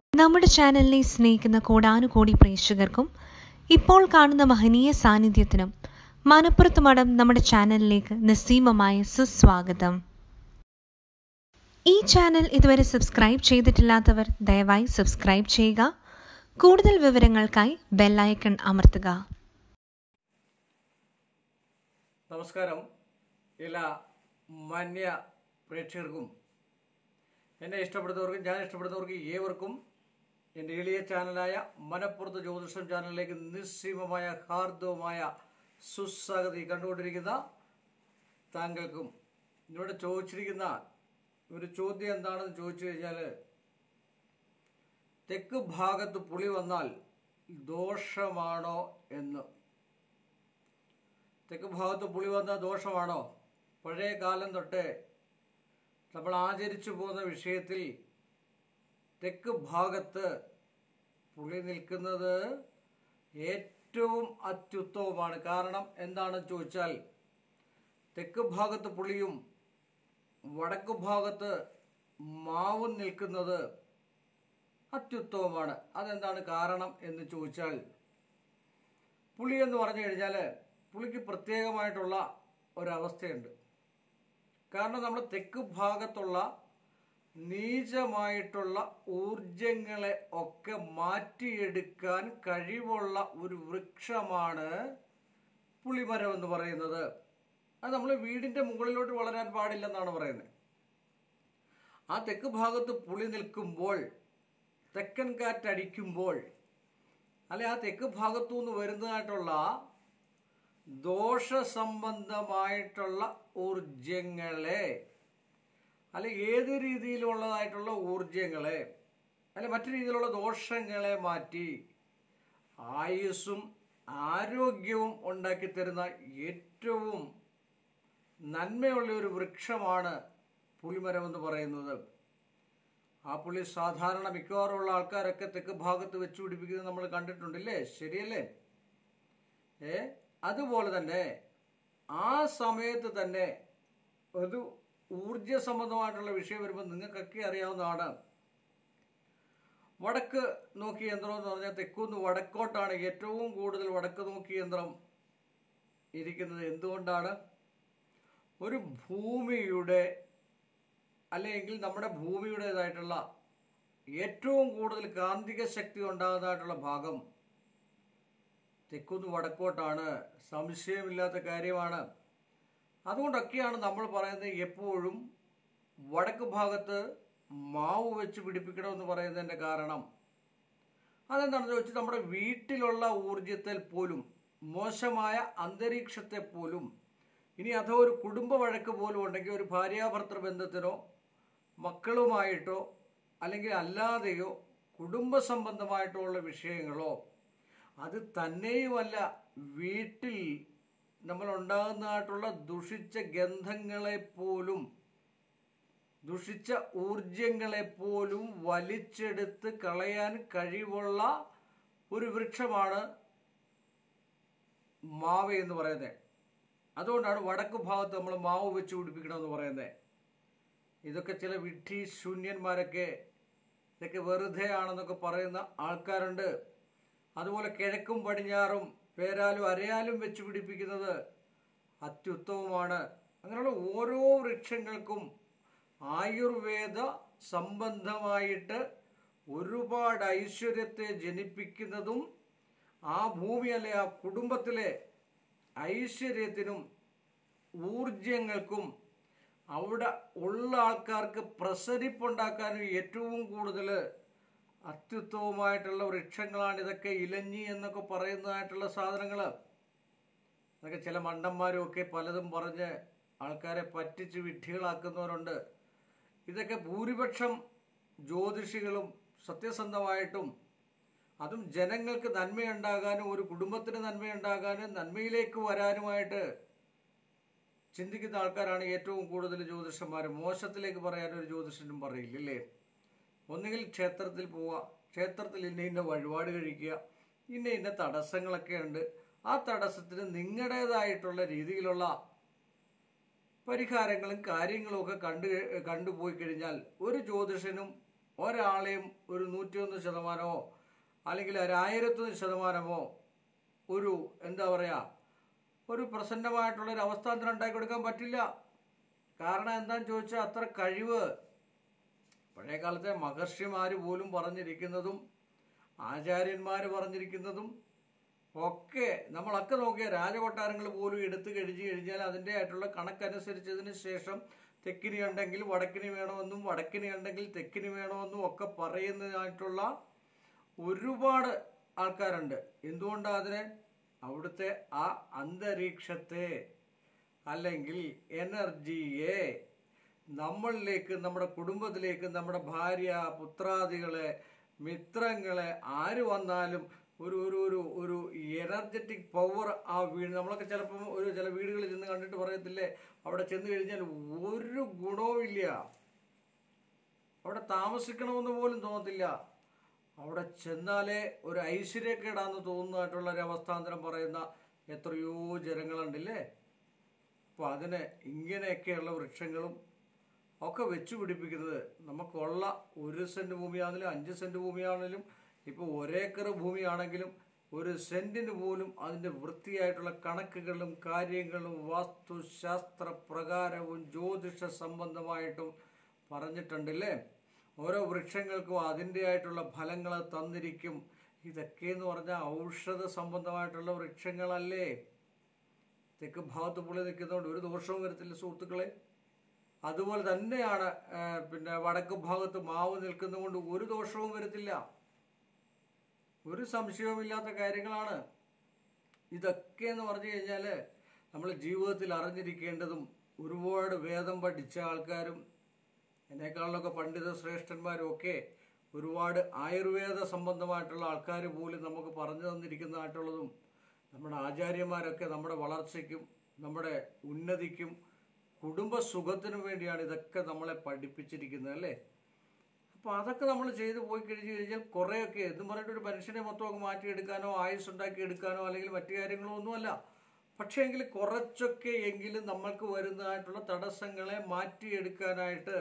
നമ്മുടെ ചാനലിനെ സ്നേഹിക്കുന്ന കോടാനുകോടി പ്രേക്ഷകർക്കും ഇപ്പോൾ കാണുന്ന മഹനീയ സാന്നിധ്യത്തിനും മനപ്പുറത്ത് മഠം നമ്മുടെ ചാനലിലേക്ക് നിസ്സീമമായ സുസ്വാഗതം ഈ ചാനൽ ഇതുവരെ സബ്സ്ക്രൈബ് ചെയ്തിട്ടില്ലാത്തവർ ദയവായി സബ്സ്ക്രൈബ് ചെയ്യുക കൂടുതൽ വിവരങ്ങൾക്കായി ബെല്ലൈക്കൺ അമർത്തുക നമസ്കാരം എല്ലാ മാന്യ പ്രേക്ഷകർക്കും എന്നെ ഇഷ്ടപ്പെടുന്നവർക്കും ഞാൻ ഇഷ്ടപ്പെടുന്നവർക്കും ഏവർക്കും എൻ്റെ എളിയ ചാനലായ മനപ്പുറത്ത് ജ്യോതിഷം ചാനലിലേക്ക് നിസ്സീമമായ ഹാർദവുമായ സുസ്വാഗതി കണ്ടുകൊണ്ടിരിക്കുന്ന താങ്കൾക്കും ഇവിടെ ചോദിച്ചിരിക്കുന്ന ഒരു ചോദ്യം എന്താണെന്ന് ചോദിച്ചു കഴിഞ്ഞാൽ തെക്ക് ഭാഗത്ത് പുളി വന്നാൽ ദോഷമാണോ എന്ന് തെക്ക് ഭാഗത്ത് പുളി വന്ന ദോഷമാണോ പഴയ കാലം തൊട്ടേ നമ്മൾ ആചരിച്ചു പോകുന്ന വിഷയത്തിൽ തെക്ക് ഭാഗത്ത് പുളി നിൽക്കുന്നത് ഏറ്റവും അത്യുത്തമമാണ് കാരണം എന്താണെന്ന് ചോദിച്ചാൽ തെക്ക് ഭാഗത്ത് പുളിയും വടക്ക് ഭാഗത്ത് മാവും നിൽക്കുന്നത് അത്യുത്തമമാണ് അതെന്താണ് കാരണം എന്ന് ചോദിച്ചാൽ പുളി എന്ന് പറഞ്ഞു കഴിഞ്ഞാൽ പുളിക്ക് പ്രത്യേകമായിട്ടുള്ള ഒരവസ്ഥയുണ്ട് കാരണം നമ്മൾ തെക്ക് ഭാഗത്തുള്ള നീചമായിട്ടുള്ള ഊർജങ്ങളെ ഒക്കെ മാറ്റിയെടുക്കാൻ കഴിവുള്ള ഒരു വൃക്ഷമാണ് പുളിമരം എന്ന് പറയുന്നത് അത് നമ്മൾ വീടിന്റെ മുകളിലോട്ട് വളരാൻ പാടില്ലെന്നാണ് പറയുന്നത് ആ തെക്ക് ഭാഗത്ത് പുളി നിൽക്കുമ്പോൾ തെക്കൻ കാറ്റടിക്കുമ്പോൾ അല്ലെ ആ തെക്ക് ഭാഗത്തു നിന്ന് വരുന്നതായിട്ടുള്ള ദോഷസംബന്ധമായിട്ടുള്ള ഊർജങ്ങളെ അല്ലെ ഏത് രീതിയിലുള്ളതായിട്ടുള്ള ഊർജങ്ങളെ അല്ലെ മറ്റു രീതിയിലുള്ള ദോഷങ്ങളെ മാറ്റി ആയുസ്സും ആരോഗ്യവും ഉണ്ടാക്കി തരുന്ന ഏറ്റവും നന്മയുള്ള ഒരു വൃക്ഷമാണ് പുളിമരം എന്ന് പറയുന്നത് ആ പുളി സാധാരണ മിക്കവാറുമുള്ള ആൾക്കാരൊക്കെ തെക്ക് ഭാഗത്ത് വെച്ച് പിടിപ്പിക്കുന്നത് നമ്മൾ കണ്ടിട്ടുണ്ടല്ലേ ശരിയല്ലേ ഏ അതുപോലെ തന്നെ ആ സമയത്ത് തന്നെ ഒരു ഊർജ സംബന്ധമായിട്ടുള്ള വിഷയം വരുമ്പോൾ നിങ്ങൾക്കൊക്കെ അറിയാവുന്നതാണ് വടക്ക് നോക്കി യന്ത്രം എന്ന് പറഞ്ഞാൽ തെക്കുന്ന് വടക്കോട്ടാണ് ഏറ്റവും കൂടുതൽ വടക്ക് നോക്കി യന്ത്രം ഇരിക്കുന്നത് എന്തുകൊണ്ടാണ് ഒരു ഭൂമിയുടെ അല്ലെങ്കിൽ നമ്മുടെ ഭൂമിയുടേതായിട്ടുള്ള ഏറ്റവും കൂടുതൽ കാന്തിക ശക്തി ഉണ്ടാകുന്നതായിട്ടുള്ള ഭാഗം തെക്കുന്ന് വടക്കോട്ടാണ് സംശയമില്ലാത്ത കാര്യമാണ് അതുകൊണ്ടൊക്കെയാണ് നമ്മൾ പറയുന്നത് എപ്പോഴും വടക്ക് ഭാഗത്ത് മാവ് വെച്ച് പിടിപ്പിക്കണമെന്ന് പറയുന്നതിൻ്റെ കാരണം അതെന്താണെന്ന് വെച്ചാൽ നമ്മുടെ വീട്ടിലുള്ള ഊർജത്തിൽ പോലും മോശമായ അന്തരീക്ഷത്തെ പോലും ഇനി അഥവാ ഒരു കുടുംബ വഴക്ക് പോലും ഉണ്ടെങ്കിൽ ഒരു ഭാര്യാഭർത്തൃ ബന്ധത്തിനോ മക്കളുമായിട്ടോ അല്ലെങ്കിൽ അല്ലാതെയോ കുടുംബ സംബന്ധമായിട്ടോ ഉള്ള വിഷയങ്ങളോ അത് തന്നെയുമല്ല വീട്ടിൽ നമ്മൾ ഉണ്ടാകുന്നതായിട്ടുള്ള ദുഷിച്ച ഗന്ധങ്ങളെ പോലും ദുഷിച്ച ഊർജങ്ങളെ പോലും വലിച്ചെടുത്ത് കളയാൻ കഴിവുള്ള ഒരു വൃക്ഷമാണ് മാവ് എന്ന് പറയുന്നത് അതുകൊണ്ടാണ് വടക്ക് ഭാഗത്ത് നമ്മൾ മാവ് വെച്ച് പിടിപ്പിക്കണമെന്ന് പറയുന്നത് ഇതൊക്കെ ചില വിഡ്ഢി ശൂന്യന്മാരൊക്കെ ഇതൊക്കെ വെറുതെ ആണെന്നൊക്കെ പറയുന്ന ആൾക്കാരുണ്ട് അതുപോലെ കിഴക്കും പടിഞ്ഞാറും പേരാലും അരയാലും വെച്ച് പിടിപ്പിക്കുന്നത് അത്യുത്തമമാണ് അങ്ങനെയുള്ള ഓരോ വൃക്ഷങ്ങൾക്കും ആയുർവേദ സംബന്ധമായിട്ട് ഒരുപാട് ഐശ്വര്യത്തെ ജനിപ്പിക്കുന്നതും ആ ഭൂമി അല്ലെ ആ കുടുംബത്തിലെ ഐശ്വര്യത്തിനും ഊർജങ്ങൾക്കും അവിടെ ഉള്ള ആൾക്കാർക്ക് പ്രസരിപ്പുണ്ടാക്കാനും ഏറ്റവും കൂടുതൽ അത്യുത്തമമായിട്ടുള്ള വൃക്ഷങ്ങളാണ് ഇതൊക്കെ ഇലഞ്ഞി എന്നൊക്കെ പറയുന്നതായിട്ടുള്ള സാധനങ്ങൾ അതൊക്കെ ചില മണ്ടന്മാരും ഒക്കെ പലതും പറഞ്ഞ് ആൾക്കാരെ പറ്റിച്ച് വിഡ്ഢികളാക്കുന്നവരുണ്ട് ഇതൊക്കെ ഭൂരിപക്ഷം ജ്യോതിഷികളും സത്യസന്ധമായിട്ടും അതും ജനങ്ങൾക്ക് നന്മയുണ്ടാകാനും ഒരു കുടുംബത്തിന് നന്മയുണ്ടാകാനും നന്മയിലേക്ക് വരാനുമായിട്ട് ചിന്തിക്കുന്ന ആൾക്കാരാണ് ഏറ്റവും കൂടുതൽ ജ്യോതിഷന്മാർ മോശത്തിലേക്ക് പറയാൻ ഒരു ജ്യോതിഷനും പറയില്ല അല്ലേ ഒന്നുകിൽ ക്ഷേത്രത്തിൽ പോവുക ക്ഷേത്രത്തിൽ ഇന്ന ഇന്ന വഴിപാട് കഴിക്കുക ഇന്ന ഇന്ന തടസ്സങ്ങളൊക്കെ ഉണ്ട് ആ തടസ്സത്തിന് നിങ്ങളുടേതായിട്ടുള്ള രീതിയിലുള്ള പരിഹാരങ്ങളും കാര്യങ്ങളും ഒക്കെ കണ്ടു കണ്ടുപോയി കഴിഞ്ഞാൽ ഒരു ജ്യോതിഷനും ഒരാളെയും ഒരു നൂറ്റിയൊന്ന് ശതമാനമോ അല്ലെങ്കിൽ ഒരു ആയിരത്തൊന്ന് ശതമാനമോ ഒരു എന്താ പറയുക ഒരു പ്രസന്നമായിട്ടുള്ള ഒരു അവസ്ഥാന്തരം ഉണ്ടാക്കി കൊടുക്കാൻ പറ്റില്ല കാരണം എന്താണെന്ന് ചോദിച്ചാൽ അത്ര കഴിവ് പഴയ കാലത്തെ മഹർഷിമാർ പോലും പറഞ്ഞിരിക്കുന്നതും ആചാര്യന്മാർ പറഞ്ഞിരിക്കുന്നതും ഒക്കെ നമ്മളൊക്കെ നോക്കിയ രാജകൊട്ടാരങ്ങൾ പോലും എടുത്തു കഴിച്ചു കഴിഞ്ഞാൽ അതിൻ്റെ ആയിട്ടുള്ള കണക്കനുസരിച്ചതിന് ശേഷം തെക്കിനി ഉണ്ടെങ്കിൽ വടക്കിനി വേണമെന്നും വടക്കിനി ഉണ്ടെങ്കിൽ തെക്കിനി വേണമെന്നും ഒക്കെ പറയുന്നതായിട്ടുള്ള ഒരുപാട് ആൾക്കാരുണ്ട് എന്തുകൊണ്ടാണ് അതിനെ അവിടുത്തെ ആ അന്തരീക്ഷത്തെ അല്ലെങ്കിൽ എനർജിയെ നമ്മളിലേക്ക് നമ്മുടെ കുടുംബത്തിലേക്ക് നമ്മുടെ ഭാര്യ പുത്രാദികളെ മിത്രങ്ങളെ ആര് വന്നാലും ഒരു ഒരു ഒരു ഒരു എനർജറ്റിക് പവർ ആ വീട് നമ്മളൊക്കെ ചിലപ്പം ഒരു ചില വീടുകളിൽ ചെന്ന് കണ്ടിട്ട് പറയത്തില്ലേ അവിടെ ചെന്ന് കഴിഞ്ഞാൽ ഒരു ഗുണവും ഇല്ല അവിടെ താമസിക്കണമെന്ന് പോലും തോന്നത്തില്ല അവിടെ ചെന്നാലേ ഒരു ഐശ്വര്യക്കേടാന്ന് തോന്നുന്നതായിട്ടുള്ള ഒരു അവസ്ഥാന്തരം പറയുന്ന എത്രയോ ജനങ്ങളുണ്ടല്ലേ അപ്പോൾ അതിന് ഇങ്ങനെയൊക്കെയുള്ള വൃക്ഷങ്ങളും ഒക്കെ വെച്ചു പിടിപ്പിക്കുന്നത് നമുക്കുള്ള ഒരു സെൻറ്റ് ഭൂമിയാണെങ്കിലും അഞ്ച് സെൻറ്റ് ഭൂമിയാണെങ്കിലും ഇപ്പോൾ ഒരേക്കർ ഭൂമിയാണെങ്കിലും ഒരു സെൻറ്റിന് പോലും അതിൻ്റെ വൃത്തിയായിട്ടുള്ള കണക്കുകളും കാര്യങ്ങളും വാസ്തുശാസ്ത്ര പ്രകാരവും ജ്യോതിഷ സംബന്ധമായിട്ടും പറഞ്ഞിട്ടുണ്ടല്ലേ ഓരോ വൃക്ഷങ്ങൾക്കും അതിൻ്റെതായിട്ടുള്ള ഫലങ്ങൾ തന്നിരിക്കും ഇതൊക്കെ എന്ന് പറഞ്ഞാൽ ഔഷധ സംബന്ധമായിട്ടുള്ള വൃക്ഷങ്ങളല്ലേ തെക്ക് ഭാഗത്ത് പുള്ളി നിൽക്കുന്നതുകൊണ്ട് ഒരു ദോഷവും വരത്തില്ല സുഹൃത്തുക്കളെ അതുപോലെ തന്നെയാണ് ആ, പിന്നെ വടക്ക് ഭാഗത്ത് മാവ് നിൽക്കുന്നതുകൊണ്ട് ഒരു ദോഷവും വരത്തില്ല ഒരു സംശയവുമില്ലാത്ത കാര്യങ്ങളാണ് ഇതൊക്കെ എന്ന് പറഞ്ഞു കഴിഞ്ഞാൽ നമ്മൾ ജീവിതത്തിൽ അറിഞ്ഞിരിക്കേണ്ടതും ഒരുപാട് വേദം പഠിച്ച ആൾക്കാരും എന്നെക്കാളിലൊക്കെ പണ്ഡിത ശ്രേഷ്ഠന്മാരും ഒക്കെ ഒരുപാട് ആയുർവേദ സംബന്ധമായിട്ടുള്ള ആൾക്കാർ പോലും നമുക്ക് പറഞ്ഞു തന്നിരിക്കുന്നതായിട്ടുള്ളതും നമ്മുടെ ആചാര്യന്മാരൊക്കെ നമ്മുടെ വളർച്ചയ്ക്കും നമ്മുടെ ഉന്നതിക്കും കുടുംബ സുഖത്തിനും വേണ്ടിയാണ് ഇതൊക്കെ നമ്മളെ പഠിപ്പിച്ചിരിക്കുന്നത് അല്ലേ അപ്പോൾ അതൊക്കെ നമ്മൾ ചെയ്തു പോയി കഴിഞ്ഞ് കഴിഞ്ഞാൽ കുറേയൊക്കെ എന്ന് പറഞ്ഞിട്ട് ഒരു മനുഷ്യനെ മൊത്തം അങ്ങ് മാറ്റിയെടുക്കാനോ ആയുസ് ഉണ്ടാക്കി എടുക്കാനോ അല്ലെങ്കിൽ മറ്റു കാര്യങ്ങളോ ഒന്നുമല്ല പക്ഷേ എങ്കിൽ കുറച്ചൊക്കെ എങ്കിലും നമ്മൾക്ക് വരുന്നതായിട്ടുള്ള തടസ്സങ്ങളെ മാറ്റിയെടുക്കാനായിട്ട്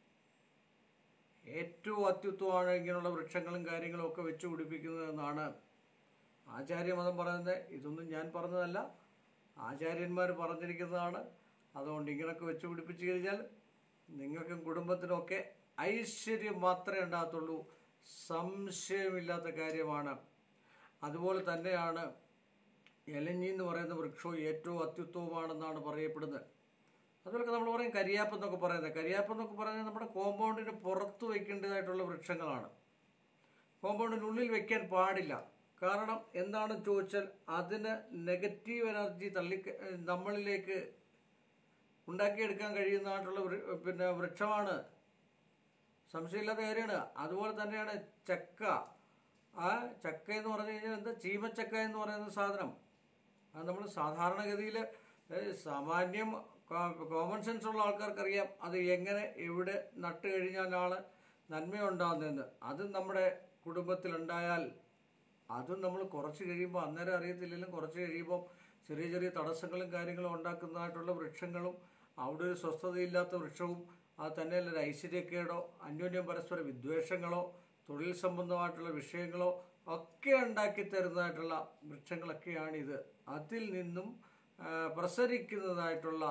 ഏറ്റവും അത്യുത്വമാണ് ഇങ്ങനെയുള്ള വൃക്ഷങ്ങളും കാര്യങ്ങളും ഒക്കെ വെച്ച് പിടിപ്പിക്കുന്നതെന്നാണ് ആചാര്യമതം പറയുന്നത് ഇതൊന്നും ഞാൻ പറഞ്ഞതല്ല ആചാര്യന്മാർ പറഞ്ഞിരിക്കുന്നതാണ് അതുകൊണ്ട് ഇങ്ങനെയൊക്കെ വെച്ച് പിടിപ്പിച്ചു കഴിഞ്ഞാൽ നിങ്ങൾക്കും കുടുംബത്തിനൊക്കെ ഐശ്വര്യം മാത്രമേ ഉണ്ടാകത്തുള്ളൂ സംശയമില്ലാത്ത കാര്യമാണ് അതുപോലെ തന്നെയാണ് എലഞ്ഞി എന്ന് പറയുന്ന വൃക്ഷവും ഏറ്റവും അത്യുത്വമാണെന്നാണ് പറയപ്പെടുന്നത് അതുപോലെ നമ്മൾ പറയും കരിയാപ്പം എന്നൊക്കെ പറയുന്നത് കരിയാപ്പം എന്നൊക്കെ പറയുന്നത് നമ്മുടെ കോമ്പൗണ്ടിന് പുറത്ത് വയ്ക്കേണ്ടതായിട്ടുള്ള വൃക്ഷങ്ങളാണ് കോമ്പൗണ്ടിനുള്ളിൽ വെക്കാൻ പാടില്ല കാരണം എന്താണെന്ന് ചോദിച്ചാൽ അതിന് നെഗറ്റീവ് എനർജി തള്ളി നമ്മളിലേക്ക് ഉണ്ടാക്കിയെടുക്കാൻ കഴിയുന്നതായിട്ടുള്ള വൃ- പിന്നെ വൃക്ഷമാണ് സംശയമില്ലാത്ത കാര്യമാണ് അതുപോലെ തന്നെയാണ് ചക്ക ആ ചക്ക എന്ന് പറഞ്ഞു കഴിഞ്ഞാൽ എന്താ ചീമച്ചക്ക എന്ന് പറയുന്ന സാധനം അത് നമ്മൾ സാധാരണഗതിയിൽ സാമാന്യം കോമൺ സെൻസ് ഉള്ള ആൾക്കാർക്കറിയാം അത് എങ്ങനെ എവിടെ നട്ട് കഴിഞ്ഞാലാണ് നന്മയുണ്ടാകുന്നതെന്ന് അത് നമ്മുടെ കുടുംബത്തിലുണ്ടായാൽ അതും നമ്മൾ കുറച്ച് കഴിയുമ്പോൾ അന്നേരം അറിയത്തില്ലെങ്കിലും കുറച്ച് കഴിയുമ്പോൾ ചെറിയ ചെറിയ തടസ്സങ്ങളും കാര്യങ്ങളും ഉണ്ടാക്കുന്നതായിട്ടുള്ള വൃക്ഷങ്ങളും അവിടെ ഒരു സ്വസ്ഥതയില്ലാത്ത വൃക്ഷവും അത് തന്നെയല്ല ഒരു ഐശ്വര്യക്കേടോ അന്യോന്യം പരസ്പര വിദ്വേഷങ്ങളോ തൊഴിൽ സംബന്ധമായിട്ടുള്ള വിഷയങ്ങളോ ഒക്കെ ഉണ്ടാക്കി തരുന്നതായിട്ടുള്ള വൃക്ഷങ്ങളൊക്കെയാണിത് അതിൽ നിന്നും ആ, പ്രസരിക്കുന്നതായിട്ടുള്ള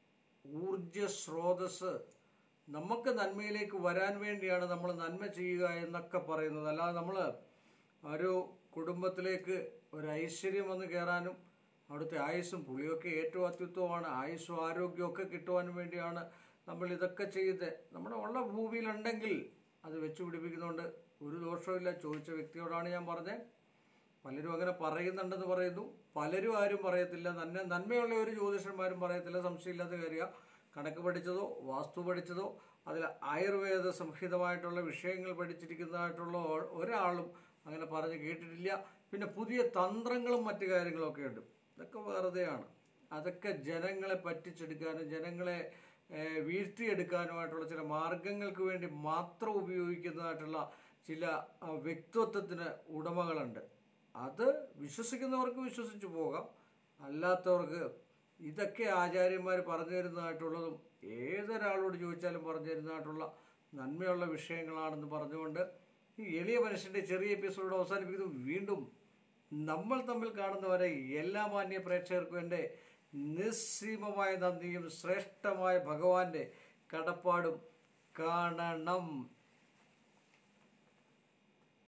ഊർജ സ്രോതസ് നമുക്ക് നന്മയിലേക്ക് വരാൻ വേണ്ടിയാണ് നമ്മൾ നന്മ ചെയ്യുക എന്നൊക്കെ പറയുന്നത് അല്ലാതെ നമ്മൾ ഒരു കുടുംബത്തിലേക്ക് ഒരു ഐശ്വര്യം വന്ന് കയറാനും അവിടുത്തെ ആയുസ്സും പുളിയൊക്കെ ഏറ്റവും അത്യുത്വമാണ് ആയുസ്സും ആരോഗ്യവും ഒക്കെ കിട്ടുവാനും വേണ്ടിയാണ് നമ്മൾ ഇതൊക്കെ ചെയ്ത് നമ്മുടെ ഉള്ള ഭൂമിയിലുണ്ടെങ്കിൽ അത് വെച്ച് പിടിപ്പിക്കുന്നതുകൊണ്ട് ഒരു ദോഷവുമില്ല ചോദിച്ച വ്യക്തിയോടാണ് ഞാൻ പറഞ്ഞത് പലരും അങ്ങനെ പറയുന്നുണ്ടെന്ന് പറയുന്നു പലരും ആരും പറയത്തില്ല നന്മ നന്മയുള്ള ഒരു ജ്യോതിഷന്മാരും പറയത്തില്ല സംശയമില്ലാത്ത കാര്യമാണ് കണക്ക് പഠിച്ചതോ വാസ്തു പഠിച്ചതോ അതിൽ ആയുർവേദ സംഹിതമായിട്ടുള്ള വിഷയങ്ങൾ പഠിച്ചിരിക്കുന്നതായിട്ടുള്ള ഒ- ഒരാളും അങ്ങനെ പറഞ്ഞ് കേട്ടിട്ടില്ല പിന്നെ പുതിയ തന്ത്രങ്ങളും മറ്റു കാര്യങ്ങളൊക്കെ ഉണ്ട് ഇതൊക്കെ വെറുതെയാണ് അതൊക്കെ ജനങ്ങളെ പറ്റിച്ചെടുക്കാനും ജനങ്ങളെ ഏഹ്, വീഴ്ത്തിയെടുക്കാനുമായിട്ടുള്ള ചില മാർഗങ്ങൾക്ക് വേണ്ടി മാത്രം ഉപയോഗിക്കുന്നതായിട്ടുള്ള ചില ആ, വ്യക്തിത്വത്തിന് ഉടമകളുണ്ട് അത് വിശ്വസിക്കുന്നവർക്ക് വിശ്വസിച്ച് പോകാം അല്ലാത്തവർക്ക് ഇതൊക്കെ ആചാര്യന്മാർ പറഞ്ഞു തരുന്നതായിട്ടുള്ളതും ഏതൊരാളോട് ചോദിച്ചാലും പറഞ്ഞു തരുന്നതായിട്ടുള്ള നന്മയുള്ള വിഷയങ്ങളാണെന്ന് പറഞ്ഞുകൊണ്ട് ഈ എളിയ മനുഷ്യൻ്റെ ചെറിയ എപ്പിസോഡ് അവസാനിപ്പിക്കുന്നു വീണ്ടും നമ്മൾ തമ്മിൽ കാണുന്നവരെ എല്ലാ മാന്യ പ്രേക്ഷകർക്കും എൻ്റെ നിസ്സീമമായ നന്ദിയും ശ്രേഷ്ഠമായ ഭഗവാന്റെ കടപ്പാടും കാണണം